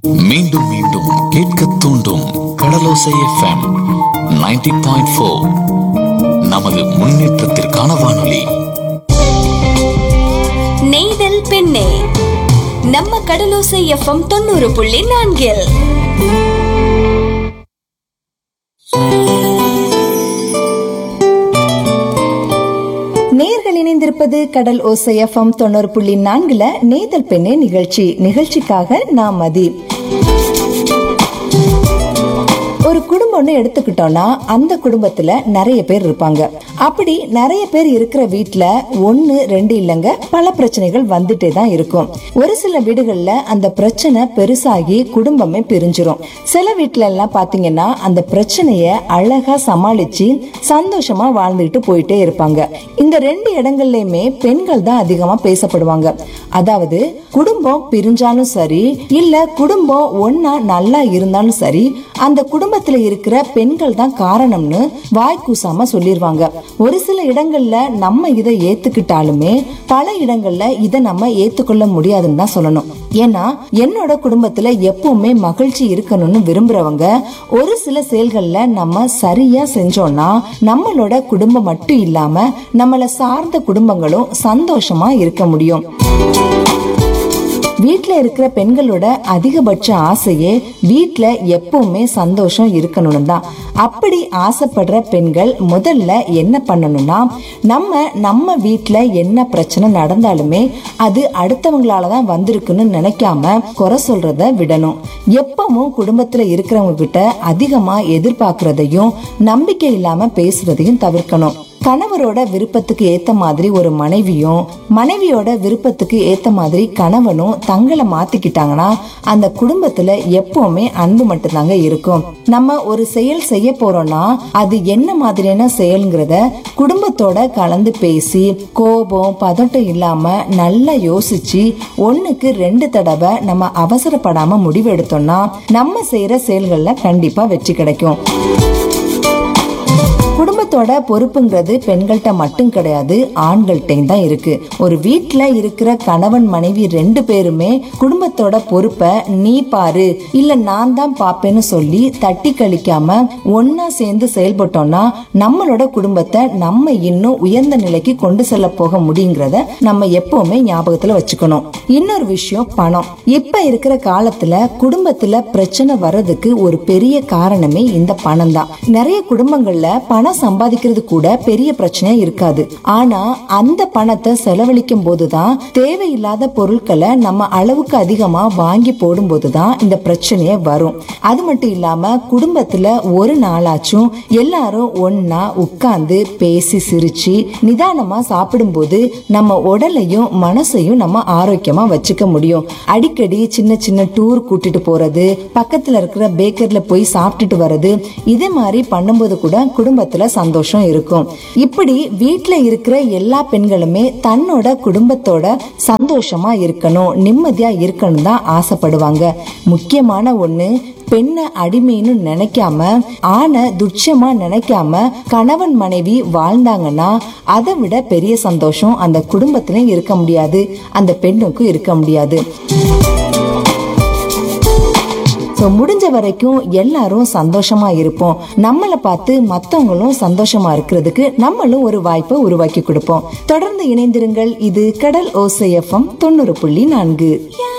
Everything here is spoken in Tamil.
மீண்டும் மீண்டும் கேட்க தூண்டும் கடலோசை எஃப்எம் 90.4 பாயிண்ட் ஃபோர் நமது முன்னேற்றத்திற்கான வானொலி நெய்தல் பெண்ணே நம்ம கடலோசை எஃப்எம் தொண்ணூறு புள்ளி நான்கில் நேர்கள் இணைந்திருப்பது கடல் ஓசை எஃப்எம் தொண்ணூறு புள்ளி நான்குல நேதல் பெண்ணே நிகழ்ச்சி நிகழ்ச்சிக்காக நான் மதி ஒரு குடும்பம்னு எடுத்துக்கிட்டோம்னா அந்த குடும்பத்துல நிறைய பேர் இருப்பாங்க அப்படி நிறைய பேர் இருக்கிற வீட்ல ஒன்னு ரெண்டு இல்லைங்க பல பிரச்சனைகள் வந்துட்டே தான் இருக்கும் ஒரு சில வீடுகள்ல அந்த பிரச்சனை பெருசாகி குடும்பமே பிரிஞ்சிரும் சில வீட்ல எல்லாம் பாத்தீங்கன்னா அந்த பிரச்சனைய அழகா சமாளிச்சு சந்தோஷமா வாழ்ந்துட்டு போயிட்டே இருப்பாங்க இந்த ரெண்டு இடங்கள்லயுமே பெண்கள் தான் அதிகமா பேசப்படுவாங்க அதாவது குடும்பம் பிரிஞ்சாலும் சரி இல்ல குடும்பம் ஒன்னா நல்லா இருந்தாலும் சரி அந்த குடும்பத்துல இருக்கிற பெண்கள் தான் காரணம்னு வாய் கூசாம சொல்லிருவாங்க ஒரு சில இடங்கள்ல நம்ம இதை ஏத்துக்கிட்டாலுமே பல இடங்கள்ல இதை நம்ம ஏத்துக்கொள்ள முடியாதுன்னு தான் சொல்லணும் ஏன்னா என்னோட குடும்பத்துல எப்பவுமே மகிழ்ச்சி இருக்கணும்னு விரும்புறவங்க ஒரு சில செயல்கள்ல நம்ம சரியா செஞ்சோம்னா நம்மளோட குடும்பம் மட்டும் இல்லாம நம்மள சார்ந்த குடும்பங்களும் சந்தோஷமா இருக்க முடியும் வீட்ல இருக்கிற பெண்களோட அதிகபட்ச ஆசையே வீட்ல எப்பவுமே சந்தோஷம் இருக்கணும்னு தான் அப்படி ஆசைப்படுற பெண்கள் முதல்ல என்ன பண்ணணும்னா நம்ம நம்ம வீட்ல என்ன பிரச்சனை நடந்தாலுமே அது அடுத்தவங்களால தான் வந்திருக்குன்னு நினைக்காம குறை சொல்றத விடணும் எப்பவும் குடும்பத்துல இருக்கிறவங்க கிட்ட அதிகமா எதிர்பார்க்கறதையும் நம்பிக்கை இல்லாம பேசுறதையும் தவிர்க்கணும் கணவரோட விருப்பத்துக்கு ஏத்த மாதிரி ஒரு மனைவியும் மனைவியோட விருப்பத்துக்கு ஏத்த மாதிரி கணவனும் தங்களை மாத்திக்கிட்டாங்கன்னா அந்த குடும்பத்துல எப்பவுமே அன்பு மட்டும்தாங்க இருக்கும் நம்ம ஒரு செயல் செய்ய போறோம்னா அது என்ன மாதிரியான செயல்ங்கிறத குடும்பத்தோட கலந்து பேசி கோபம் பதட்டம் இல்லாம நல்லா யோசிச்சு ஒண்ணுக்கு ரெண்டு தடவை நம்ம அவசரப்படாம முடிவெடுத்தோம்னா நம்ம செய்யற செயல்கள்ல கண்டிப்பா வெற்றி கிடைக்கும் குடும்பத்தோட பொறுப்புங்கிறது பெண்கள்கிட்ட மட்டும் கிடையாது ஆண்கள்கிட்டையும் தான் இருக்கு ஒரு வீட்ல இருக்கிற கணவன் மனைவி ரெண்டு பேருமே குடும்பத்தோட பொறுப்பை நீ பாரு இல்ல நான் தான் பாப்பேன்னு சொல்லி தட்டி கழிக்காம ஒன்னா சேர்ந்து செயல்பட்டோம்னா நம்மளோட குடும்பத்தை நம்ம இன்னும் உயர்ந்த நிலைக்கு கொண்டு செல்ல போக முடியுங்கிறத நம்ம எப்பவுமே ஞாபகத்துல வச்சுக்கணும் இன்னொரு விஷயம் பணம் இப்ப இருக்கிற காலத்துல குடும்பத்துல பிரச்சனை வர்றதுக்கு ஒரு பெரிய காரணமே இந்த பணம் தான் நிறைய குடும்பங்கள்ல பணம் சம்பாதிக்கிறது கூட பெரிய பிரச்சனையா இருக்காது ஆனா அந்த பணத்தை செலவழிக்கும் போதுதான் தேவையில்லாத பொருட்களை நம்ம அளவுக்கு அதிகமா வாங்கி போடும்போதுதான் இந்த பிரச்சனையே வரும் அது மட்டும் இல்லாம குடும்பத்துல ஒரு நாளாச்சும் எல்லாரும் ஒன்னா உட்கார்ந்து பேசி சிரிச்சு நிதானமா சாப்பிடும்போது நம்ம உடலையும் மனசையும் நம்ம ஆரோக்கியமா வச்சுக்க முடியும் அடிக்கடி சின்ன சின்ன டூர் கூட்டிட்டு போறது பக்கத்துல இருக்கிற பேக்கர்ல போய் சாப்பிட்டுட்டு வர்றது இதே மாதிரி பண்ணும்போது கூட குடும்பத்துல சந்தோஷம் இருக்கும் இப்படி வீட்ல இருக்கிற எல்லா பெண்களுமே தன்னோட குடும்பத்தோட சந்தோஷமா இருக்கணும் நிம்மதியா இருக்கணும் தான் ஆசைப்படுவாங்க முக்கியமான ஒண்ணு பெண்ணை அடிமைன்னு நினைக்காம ஆணை துட்சமா நினைக்காம கணவன் மனைவி வாழ்ந்தாங்கன்னா அதை விட பெரிய சந்தோஷம் அந்த குடும்பத்திலும் இருக்க முடியாது அந்த பெண்ணுக்கும் இருக்க முடியாது ஸோ முடிஞ்ச வரைக்கும் எல்லாரும் சந்தோஷமா இருப்போம் நம்மளை பார்த்து மற்றவங்களும் சந்தோஷமா இருக்கிறதுக்கு நம்மளும் ஒரு வாய்ப்பை உருவாக்கி கொடுப்போம் தொடர்ந்து இணைந்திருங்கள் இது கடல் ஓசை எஃப்எம் தொண்ணூறு புள்ளி நான்கு